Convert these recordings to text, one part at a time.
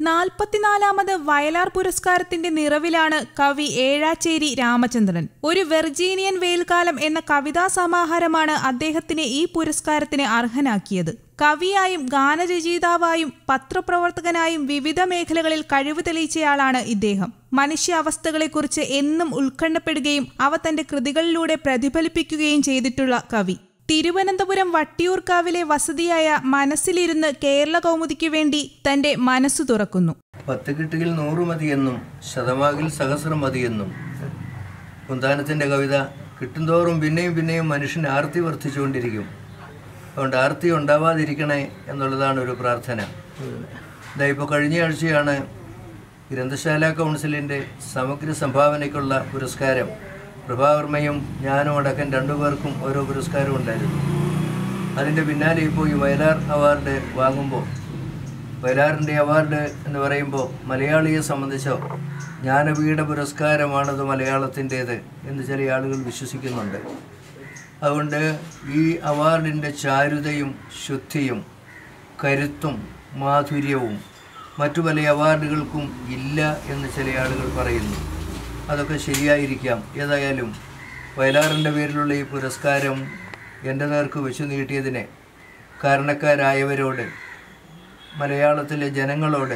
നാൽപ്പത്തിനാലാമത് വയലാർ പുരസ്കാരത്തിന്റെ നിറവിലാണ് കവി ഏഴാച്ചേരി രാമചന്ദ്രൻ ഒരു വെർജീനിയൻ വെയിൽക്കാലം എന്ന കവിതാ സമാഹാരമാണ് അദ്ദേഹത്തിനെ ഈ പുരസ്കാരത്തിന് അർഹനാക്കിയത് കവിയായും ഗാനരചയിതാവായും പത്രപ്രവർത്തകനായും വിവിധ മേഖലകളിൽ കഴിവ് തെളിയിച്ചയാളാണ് ഇദ്ദേഹം മനുഷ്യാവസ്ഥകളെക്കുറിച്ച് എന്നും ഉത്കണ്ഠപ്പെടുകയും അവ തന്റെ കൃതികളിലൂടെ പ്രതിഫലിപ്പിക്കുകയും ചെയ്തിട്ടുള്ള കവി തിരുവനന്തപുരം വട്ടിയൂർക്കാവിലെ വസതിയായ മനസ്സിലിരുന്ന് കേരള കൗമുദിക്ക് വേണ്ടി തന്റെ മനസ്സു തുറക്കുന്നു പത്ത് കിട്ടുകിൽ നൂറ് മതിയെന്നും ശതമാകിൽ സഹസ്രം മതിയെന്നും കുന്താനത്തിൻ്റെ കവിത കിട്ടുന്തോറും പിന്നെയും പിന്നെയും മനുഷ്യന് ആർത്തി വർദ്ധിച്ചുകൊണ്ടിരിക്കും അതുകൊണ്ട് ആർത്തി ഉണ്ടാവാതിരിക്കണേ എന്നുള്ളതാണ് ഒരു പ്രാർത്ഥന ഇതാ ഇപ്പോൾ കഴിഞ്ഞ ആഴ്ചയാണ് ഗ്രന്ഥശാല കൗൺസിലിൻ്റെ സമഗ്ര സംഭാവനയ്ക്കുള്ള പുരസ്കാരം പ്രഭാവർമ്മയും ഞാനും അടക്കം രണ്ടുപേർക്കും ഓരോ പുരസ്കാരം ഉണ്ടായിരുന്നു അതിൻ്റെ പിന്നാലെ ഇപ്പോൾ ഈ വയലാർ അവാർഡ് വാങ്ങുമ്പോൾ വയലാറിൻ്റെ അവാർഡ് എന്ന് പറയുമ്പോൾ മലയാളിയെ സംബന്ധിച്ചോ ജ്ഞാനപീഠ പുരസ്കാരമാണത് മലയാളത്തിൻ്റേത് എന്ന് ചില ആളുകൾ വിശ്വസിക്കുന്നുണ്ട് അതുകൊണ്ട് ഈ അവാർഡിൻ്റെ ചാരുതയും ശുദ്ധിയും കരുത്തും മാധുര്യവും മറ്റു പല അവാർഡുകൾക്കും ഇല്ല എന്ന് ചില ആളുകൾ പറയുന്നു അതൊക്കെ ശരിയായിരിക്കാം ഏതായാലും വയലാറിൻ്റെ പേരിലുള്ള ഈ പുരസ്കാരം എൻ്റെ നേർക്ക് വെച്ചു നീട്ടിയതിനെ കാരണക്കാരായവരോട് മലയാളത്തിലെ ജനങ്ങളോട്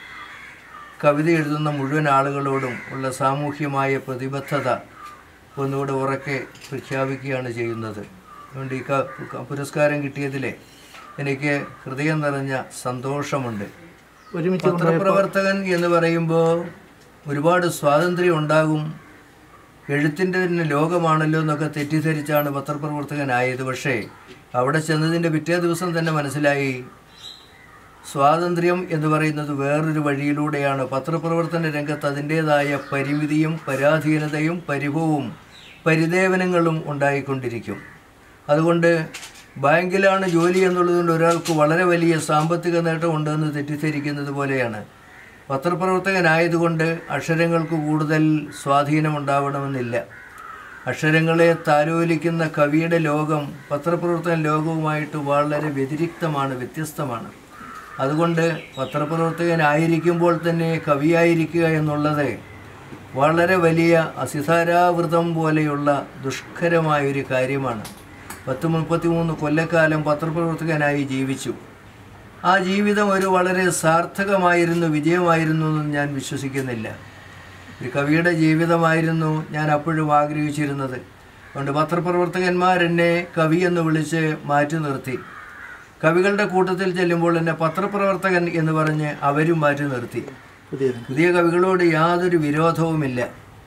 കവിത എഴുതുന്ന മുഴുവൻ ആളുകളോടും ഉള്ള സാമൂഹ്യമായ പ്രതിബദ്ധത ഒന്നുകൂടെ ഉറക്കെ പ്രഖ്യാപിക്കുകയാണ് ചെയ്യുന്നത് അതുകൊണ്ട് ഈ ക- ക- പുരസ്കാരം കിട്ടിയതിലെ എനിക്ക് ഹൃദയം നിറഞ്ഞ സന്തോഷമുണ്ട് ഒരുമിച്ച് പത്രപ്രവർത്തകൻ എന്ന് പറയുമ്പോൾ ഒരുപാട് സ്വാതന്ത്ര്യം ഉണ്ടാകും എഴുത്തിൻ്റെ തന്നെ ലോകമാണല്ലോ എന്നൊക്കെ തെറ്റിദ്ധരിച്ചാണ് പത്രപ്രവർത്തകനായത് പക്ഷേ അവിടെ ചെന്നതിൻ്റെ പിറ്റേ ദിവസം തന്നെ മനസ്സിലായി സ്വാതന്ത്ര്യം എന്ന് പറയുന്നത് വേറൊരു വഴിയിലൂടെയാണ് പത്രപ്രവർത്തന രംഗത്ത് അതിൻ്റേതായ പരിമിതിയും പരാധീനതയും പരിഭവവും പരിദേവനങ്ങളും ഉണ്ടായിക്കൊണ്ടിരിക്കും അതുകൊണ്ട് ബാങ്കിലാണ് ജോലി എന്നുള്ളതുകൊണ്ട് ഒരാൾക്ക് വളരെ വലിയ സാമ്പത്തിക നേട്ടമുണ്ടെന്ന് തെറ്റിദ്ധരിക്കുന്നത് പോലെയാണ് പത്രപ്രവർത്തകനായതുകൊണ്ട് അക്ഷരങ്ങൾക്ക് കൂടുതൽ സ്വാധീനമുണ്ടാവണമെന്നില്ല അക്ഷരങ്ങളെ താലോലിക്കുന്ന കവിയുടെ ലോകം പത്രപ്രവർത്തന ലോകവുമായിട്ട് വളരെ വ്യതിരിക്തമാണ് വ്യത്യസ്തമാണ് അതുകൊണ്ട് പത്രപ്രവർത്തകനായിരിക്കുമ്പോൾ തന്നെ കവിയായിരിക്കുക എന്നുള്ളത് വളരെ വലിയ അസിതാരാവൃതം പോലെയുള്ള ദുഷ്കരമായൊരു കാര്യമാണ് പത്ത് മുപ്പത്തിമൂന്ന് കൊല്ലക്കാലം പത്രപ്രവർത്തകനായി ജീവിച്ചു ആ ജീവിതം ഒരു വളരെ സാർത്ഥകമായിരുന്നു വിജയമായിരുന്നു എന്ന് ഞാൻ വിശ്വസിക്കുന്നില്ല ഒരു കവിയുടെ ജീവിതമായിരുന്നു ഞാൻ അപ്പോഴും ആഗ്രഹിച്ചിരുന്നത് അതുകൊണ്ട് പത്രപ്രവർത്തകന്മാരെന്നെ കവി എന്ന് വിളിച്ച് മാറ്റി നിർത്തി കവികളുടെ കൂട്ടത്തിൽ ചെല്ലുമ്പോൾ എന്നെ പത്രപ്രവർത്തകൻ എന്ന് പറഞ്ഞ് അവരും മാറ്റി നിർത്തി പുതിയത് പുതിയ കവികളോട് യാതൊരു വിരോധവുമില്ല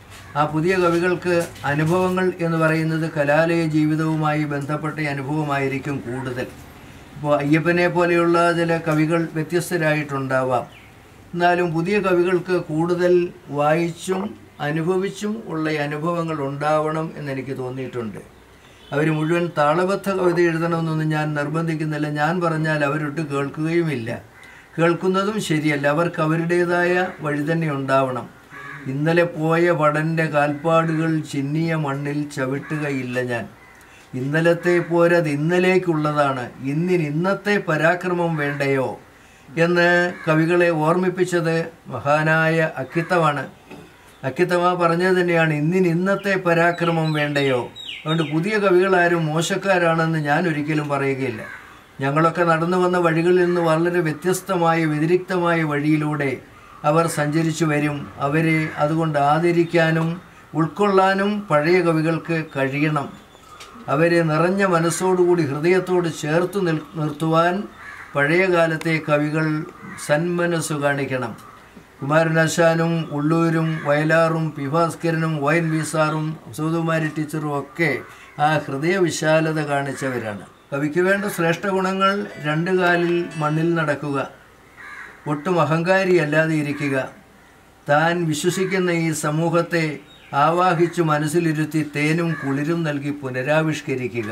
ആ പുതിയ കവികൾക്ക് അനുഭവങ്ങൾ എന്ന് പറയുന്നത് കലാലയ ജീവിതവുമായി ബന്ധപ്പെട്ട അനുഭവമായിരിക്കും കൂടുതൽ ഇപ്പോൾ അയ്യപ്പനെ പോലെയുള്ള ചില കവികൾ വ്യത്യസ്തരായിട്ടുണ്ടാവാം എന്നാലും പുതിയ കവികൾക്ക് കൂടുതൽ വായിച്ചും അനുഭവിച്ചും ഉള്ള അനുഭവങ്ങൾ ഉണ്ടാവണം എന്നെനിക്ക് തോന്നിയിട്ടുണ്ട് അവർ മുഴുവൻ താളബദ്ധ കവിത എഴുതണമെന്നൊന്നും ഞാൻ നിർബന്ധിക്കുന്നില്ല ഞാൻ പറഞ്ഞാൽ അവരൊട്ട് കേൾക്കുകയുമില്ല കേൾക്കുന്നതും ശരിയല്ല അവർക്ക് അവരുടേതായ വഴി തന്നെ ഉണ്ടാവണം ഇന്നലെ പോയ പടൻ്റെ കാൽപ്പാടുകൾ ചിന്നിയ മണ്ണിൽ ചവിട്ടുകയില്ല ഞാൻ ഇന്നലത്തെ പോരത് ഇന്നലേക്കുള്ളതാണ് ഇന്നിന് ഇന്നത്തെ പരാക്രമം വേണ്ടയോ എന്ന് കവികളെ ഓർമ്മിപ്പിച്ചത് മഹാനായ അക്കിത്തമാണ് അക്കിത്തമ പറഞ്ഞത് തന്നെയാണ് ഇന്നിന് ഇന്നത്തെ പരാക്രമം വേണ്ടയോ അതുകൊണ്ട് പുതിയ കവികളാരും മോശക്കാരാണെന്ന് ഞാൻ ഒരിക്കലും പറയുകയില്ല ഞങ്ങളൊക്കെ നടന്നു വന്ന വഴികളിൽ നിന്ന് വളരെ വ്യത്യസ്തമായ വ്യതിരിക്തമായ വഴിയിലൂടെ അവർ സഞ്ചരിച്ചു വരും അവരെ അതുകൊണ്ട് ആദരിക്കാനും ഉൾക്കൊള്ളാനും പഴയ കവികൾക്ക് കഴിയണം അവരെ നിറഞ്ഞ മനസ്സോടുകൂടി ഹൃദയത്തോട് ചേർത്ത് നിൽ നിർത്തുവാൻ പഴയ കാലത്തെ കവികൾ സന്മനസ്സു കാണിക്കണം കുമാരനാശാനും ഉള്ളൂരും വയലാറും പിഭാസ്കരനും വൈൻ വീസാറും സൂതുമാരി ടീച്ചറും ഒക്കെ ആ ഹൃദയവിശാലത കാണിച്ചവരാണ് കവിക്ക് വേണ്ട ശ്രേഷ്ഠ ഗുണങ്ങൾ രണ്ട് കാലിൽ മണ്ണിൽ നടക്കുക ഒട്ടും അഹങ്കാരിയല്ലാതെ ഇരിക്കുക താൻ വിശ്വസിക്കുന്ന ഈ സമൂഹത്തെ ആവാഹിച്ചു മനസ്സിലിരുത്തി തേനും കുളിരും നൽകി പുനരാവിഷ്കരിക്കുക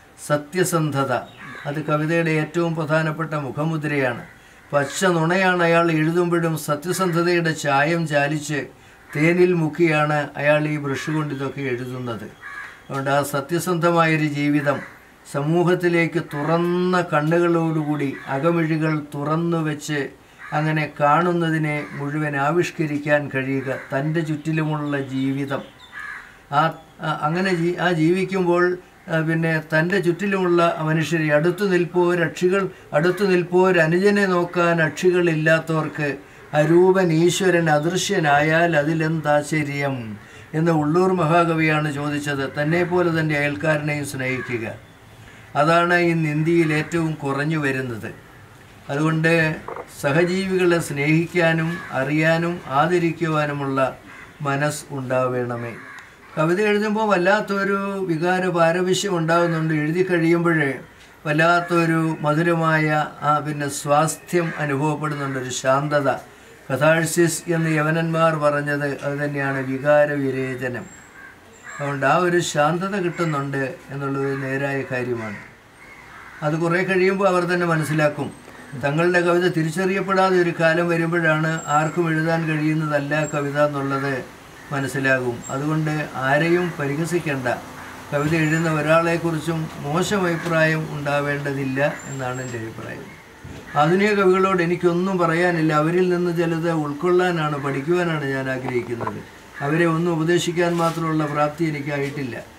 സത്യസന്ധത അത് കവിതയുടെ ഏറ്റവും പ്രധാനപ്പെട്ട മുഖമുദ്രയാണ് പച്ച നുണയാണ് അയാൾ എഴുതുമ്പോഴും സത്യസന്ധതയുടെ ചായം ചാലിച്ച് തേനിൽ മുക്കിയാണ് അയാൾ ഈ ബ്രഷ് കൊണ്ട് ഇതൊക്കെ എഴുതുന്നത് അതുകൊണ്ട് ആ സത്യസന്ധമായൊരു ജീവിതം സമൂഹത്തിലേക്ക് തുറന്ന കണ്ണുകളോടുകൂടി അകമിഴികൾ തുറന്നു വെച്ച് അങ്ങനെ കാണുന്നതിനെ മുഴുവൻ ആവിഷ്കരിക്കാൻ കഴിയുക തൻ്റെ ചുറ്റിലുമുള്ള ജീവിതം ആ ആ, അങ്ങനെ ജീ ആ ജീവിക്കുമ്പോൾ ആ, പിന്നെ തൻ്റെ ചുറ്റിലുമുള്ള മനുഷ്യരെ അടുത്തു നിൽപ്പോ രക്ഷികൾ അടുത്തു നിൽപ്പോ അനുജനെ നോക്കാൻ അക്ഷികളില്ലാത്തവർക്ക് അരൂപൻ ഈശ്വരൻ അദൃശ്യനായാൽ അതിലെന്താശ്ചര്യം എന്ന് ഉള്ളൂർ മഹാകവിയാണ് ചോദിച്ചത് തന്നെ പോലെ തൻ്റെ അയൽക്കാരനെയും സ്നേഹിക്കുക അതാണ് ഇന്ന് ഇന്ത്യയിൽ ഏറ്റവും കുറഞ്ഞു വരുന്നത് അതുകൊണ്ട് സഹജീവികളെ സ്നേഹിക്കാനും അറിയാനും ആദരിക്കുവാനുമുള്ള മനസ്സ് ഉണ്ടാവേണമേ കവിത എഴുതുമ്പോൾ വല്ലാത്തൊരു വികാര പാരവശ്യം ഉണ്ടാകുന്നുണ്ട് എഴുതി കഴിയുമ്പോഴേ വല്ലാത്തൊരു മധുരമായ ആ പിന്നെ സ്വാസ്ഥ്യം അനുഭവപ്പെടുന്നുണ്ട് ഒരു ശാന്തത കഥാഴ്സിസ് എന്ന് യവനന്മാർ പറഞ്ഞത് അത് തന്നെയാണ് വികാര വിരേചനം അതുകൊണ്ട് ആ ഒരു ശാന്തത കിട്ടുന്നുണ്ട് എന്നുള്ളത് നേരായ കാര്യമാണ് അത് കുറേ കഴിയുമ്പോൾ അവർ തന്നെ മനസ്സിലാക്കും തങ്ങളുടെ കവിത തിരിച്ചറിയപ്പെടാതെ ഒരു കാലം വരുമ്പോഴാണ് ആർക്കും എഴുതാൻ കഴിയുന്നതല്ല കവിത എന്നുള്ളത് മനസ്സിലാകും അതുകൊണ്ട് ആരെയും പരിഹസിക്കേണ്ട കവിത എഴുതുന്ന ഒരാളെക്കുറിച്ചും മോശം അഭിപ്രായം ഉണ്ടാവേണ്ടതില്ല എന്നാണ് എൻ്റെ അഭിപ്രായം ആധുനിക കവികളോട് എനിക്കൊന്നും പറയാനില്ല അവരിൽ നിന്ന് ചിലത് ഉൾക്കൊള്ളാനാണ് പഠിക്കുവാനാണ് ഞാൻ ആഗ്രഹിക്കുന്നത് അവരെ ഒന്നും ഉപദേശിക്കാൻ മാത്രമുള്ള പ്രാപ്തി എനിക്കായിട്ടില്ല